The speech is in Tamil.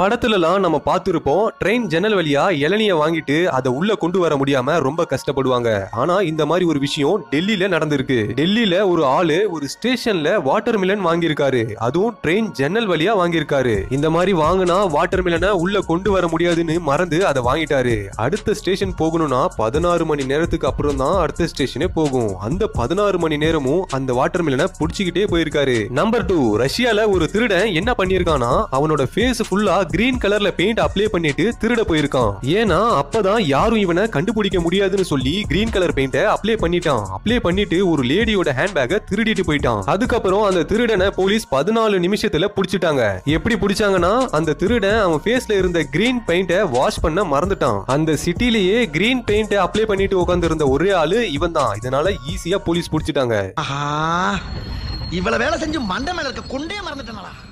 படத்துலலாம் நம்ம பார்த்திருப்போம் ட்ரெயின் ஜன்னல் வழியா இளநிய வாங்கிட்டு அதை உள்ள கொண்டு வர முடியாம ரொம்ப கஷ்டப்படுவாங்க ஆனா இந்த மாதிரி ஒரு விஷயம் டெல்லியில நடந்திருக்கு டெல்லியில ஒரு ஆளு ஒரு ஸ்டேஷன்ல வாட்டர் மிலன் வாங்கியிருக்காரு அதுவும் ட்ரெயின் ஜன்னல் வழியா வாங்கியிருக்காரு இந்த மாதிரி வாங்கினா வாட்டர் மிலனை உள்ள கொண்டு வர முடியாதுன்னு மறந்து அதை வாங்கிட்டாரு அடுத்த ஸ்டேஷன் போகணும்னா பதினாறு மணி நேரத்துக்கு அப்புறம் தான் அடுத்த ஸ்டேஷனே போகும் அந்த பதினாறு மணி நேரமும் அந்த வாட்டர் மிலனை புடிச்சுக்கிட்டே போயிருக்காரு நம்பர் டூ ரஷ்யால ஒரு திருடன் என்ன பண்ணிருக்கானா அவனோட ஃபேஸ் ஃபுல்லா கிரீன் கலர்ல பெயிண்ட் அப்ளை பண்ணிட்டு திருட போயிருக்கான் ஏன்னா அப்பதான் யாரும் இவனை கண்டுபிடிக்க முடியாதுன்னு சொல்லி கிரீன் கலர் பெயிண்ட அப்ளை பண்ணிட்டான் அப்ளை பண்ணிட்டு ஒரு லேடியோட ஹேண்ட்பேக்கை திருடிட்டு போயிட்டான் அதுக்கப்புறம் அந்த திருடனை போலீஸ் பதினாலு நிமிஷத்துல புடிச்சிட்டாங்க எப்படி புடிச்சாங்கன்னா அந்த திருடன் அவன் ஃபேஸ்ல இருந்த கிரீன் பெயிண்ட வாஷ் பண்ண மறந்துட்டான் அந்த சிட்டிலேயே கிரீன் பெயிண்ட் அப்ளை பண்ணிட்டு உட்கார்ந்து இருந்த ஒரே ஆளு இவன் தான் இதனால ஈஸியா போலீஸ் புடிச்சிட்டாங்க ஆஹா இவ்வளவு வேலை செஞ்சு மண்டை மேல இருக்க கொண்டே மறந்துட்டேனடா